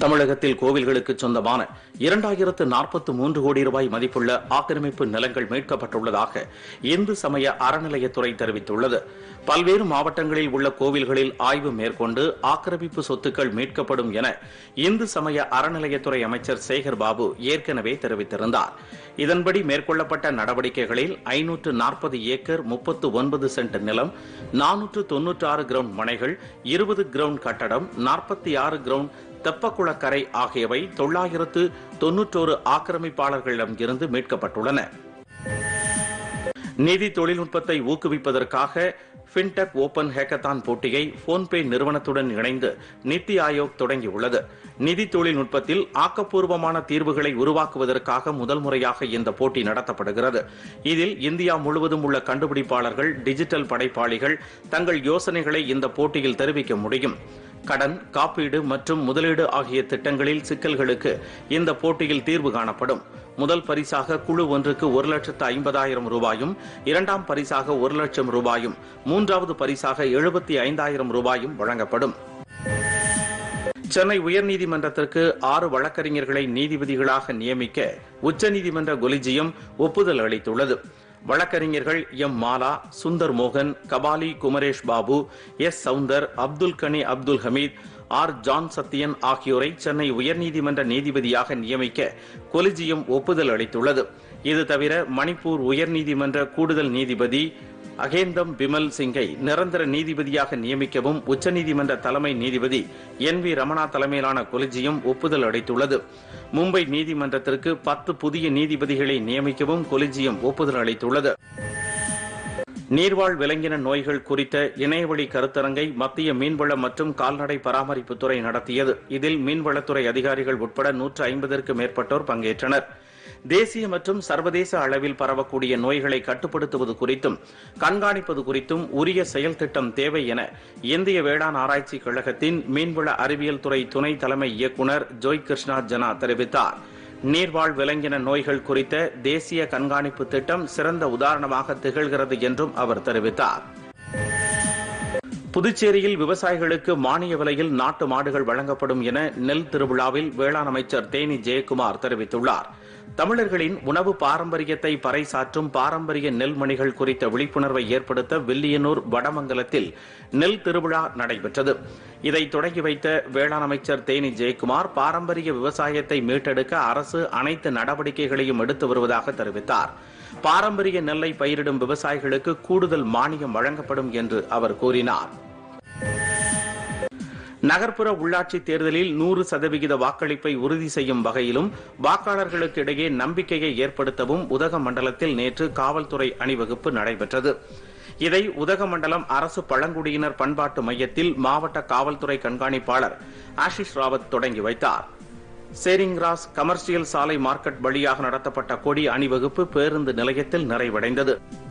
தமிழகத்தில் கோவில்களுக்கு சொந்தமான இரண்டாயிரத்து நாற்பத்து மூன்று கோடி ரூபாய் மதிப்புள்ள ஆக்கிரமிப்பு நிலங்கள் மீட்கப்பட்டுள்ளதாக இந்து சமய அறநிலையத்துறை தெரிவித்துள்ளது பல்வேறு மாவட்டங்களில் உள்ள கோவில்களில் ஆய்வு மேற்கொண்டு ஆக்கிரமிப்பு சொத்துக்கள் மீட்கப்படும் என இந்து சமய அறநிலையத்துறை அமைச்சர் சேகர் பாபு ஏற்கனவே தெரிவித்திருந்தார் இதன்படி மேற்கொள்ளப்பட்ட நடவடிக்கைகளில் ஐநூற்று நாற்பது ஏக்கர் முப்பத்து ஒன்பது சென்ட் நிலம் நானூற்று தொன்னூற்று ஆறு கிரவுண்ட் மனைகள் இருபது கிரவுண்ட் கட்டடம் நாற்பத்தி ஆறு கிரவுண்ட் தெப்பக்குளக்கரை ஆகியவை தொள்ளாயிரத்து தொன்னூற்றோரு ஆக்கிரமிப்பாளர்களிடம் இருந்து மீட்கப்பட்டுள்ளன நிதி தொழில்நுட்பத்தை ஊக்குவிப்பதற்காக ஃபின்டெக் ஓபன் ஹேக்கத்தான் போட்டியை போன்பே நிறுவனத்துடன் இணைந்து நித்தி ஆயோக் தொடங்கியுள்ளது நிதி தொழில்நுட்பத்தில் ஆக்கப்பூர்வமான தீர்வுகளை உருவாக்குவதற்காக முதல் முறையாக இந்த போட்டி நடத்தப்படுகிறது இதில் இந்தியா முழுவதும் உள்ள கண்டுபிடிப்பாளர்கள் டிஜிட்டல் படைப்பாளிகள் தங்கள் யோசனைகளை இந்த போட்டியில் தெரிவிக்க முடியும் கடன் காப்பீடு மற்றும் முதலீடு ஆகிய திட்டங்களில் சிக்கல்களுக்கு இந்த போட்டியில் தீர்வு காணப்படும் முதல் பரிசாக குழு ஒன்றுக்கு ஒரு லட்சத்து ஐம்பதாயிரம் ரூபாயும் இரண்டாம் பரிசாக ஒரு லட்சம் ரூபாயும் மூன்றாவது பரிசாக எழுபத்தி ஐந்தாயிரம் ரூபாயும் வழங்கப்படும் சென்னை உயர்நீதிமன்றத்திற்கு ஆறு வழக்கறிஞர்களை நீதிபதிகளாக நியமிக்க உச்சநீதிமன்ற கொலிஜியம் ஒப்புதல் அளித்துள்ளது வழக்கறிஞர்கள் எம் மாலா சுந்தர் மோகன் Kabali Kumaresh Babu S Soundar Abdul Gani Abdul Hameed R John Sathyan ஆகியோரை சென்னை உயர்நீதிமன்ற நீதிபதியாக நியமிக்க கொலிஜியம் ஒப்புதல் அளித்துள்ளது இது தவிர மணிப்பூர் உயர்நீதிமன்ற கூடுதல் நீதிபதி அகேந்தம் பிமல் சிங்கை நிரந்தர நீதிபதியாக நியமிக்கவும் உச்சநீதிமன்ற தலைமை நீதிபதி என் வி ரமணா தலைமையிலான கொலிஜியம் ஒப்புதல் அளித்துள்ளது மும்பை நீதிமன்றத்திற்கு பத்து புதிய நீதிபதிகளை நியமிக்கவும் கொலிஜியம் ஒப்புதல் அளித்துள்ளது நீர்வாழ் விலங்கின நோய்கள் குறித்த இணையவழி கருத்தரங்கை மத்திய மீன்வள மற்றும் கால்நடை பராமரிப்புத்துறை நடத்தியது இதில் மீன்வளத்துறை அதிகாரிகள் உட்பட நூற்று ஐம்பதற்கு மேற்பட்டோர் பங்கேற்றனர் தேசிய மற்றும் சர்வதேச அளவில் பரவக்கூடிய நோய்களை கட்டுப்படுத்துவது குறித்தும் கண்காணிப்பது குறித்தும் உரிய செயல் திட்டம் தேவை என இந்திய வேளாண் ஆராய்ச்சி கழகத்தின் மீன்வள அறிவியல் துறை துணை தலைமை இயக்குநர் ஜோய் கிருஷ்ணா ஜனா தெரிவித்தார் நீர்வாழ் விலங்கின நோய்கள் குறித்த தேசிய கண்காணிப்பு திட்டம் சிறந்த உதாரணமாக திகழ்கிறது என்றும் அவர் தெரிவித்தார் புதுச்சேரியில் விவசாயிகளுக்கு மானிய விலையில் நாட்டு மாடுகள் வழங்கப்படும் என நெல் திருவிழாவில் வேளாண் அமைச்சர் தேனி ஜெயக்குமார் தெரிவித்துள்ளார் தமிழர்களின் உணவு பாரம்பரியத்தை பறைசாற்றும் பாரம்பரிய நெல்மணிகள் குறித்த விழிப்புணர்வை ஏற்படுத்த வில்லியனூர் வடமங்கலத்தில் நெல் திருவிழா நடைபெற்றது இதை தொடங்கி வைத்த வேளாண் அமைச்சர் தேனி ஜெயக்குமார் பாரம்பரிய விவசாயத்தை மீட்டெடுக்க அரசு அனைத்து நடவடிக்கைகளையும் எடுத்து வருவதாக தெரிவித்தார் பாரம்பரிய நெல்லை பயிரிடும் விவசாயிகளுக்கு கூடுதல் மானியம் வழங்கப்படும் என்று அவர் கூறினார் நகர்ப்புற உள்ளாட்சி தேர்தலில் நூறு சதவிகித வாக்களிப்பை உறுதி செய்யும் வகையிலும் வாக்காளர்களுக்கு இடையே நம்பிக்கையை ஏற்படுத்தவும் உதகமண்டலத்தில் நேற்று காவல்துறை அணிவகுப்பு நடைபெற்றது இதை உதகமண்டலம் அரசு பழங்குடியினர் பண்பாட்டு மையத்தில் மாவட்ட காவல்துறை கண்காணிப்பாளர் ஆஷிஷ் ராவத் தொடங்கி வைத்தார் சேரிங்ராஸ் கமர்ஷியல் சாலை மார்க்கெட் வழியாக நடத்தப்பட்ட கொடி அணிவகுப்பு பேருந்து நிலையத்தில் நிறைவடைந்தது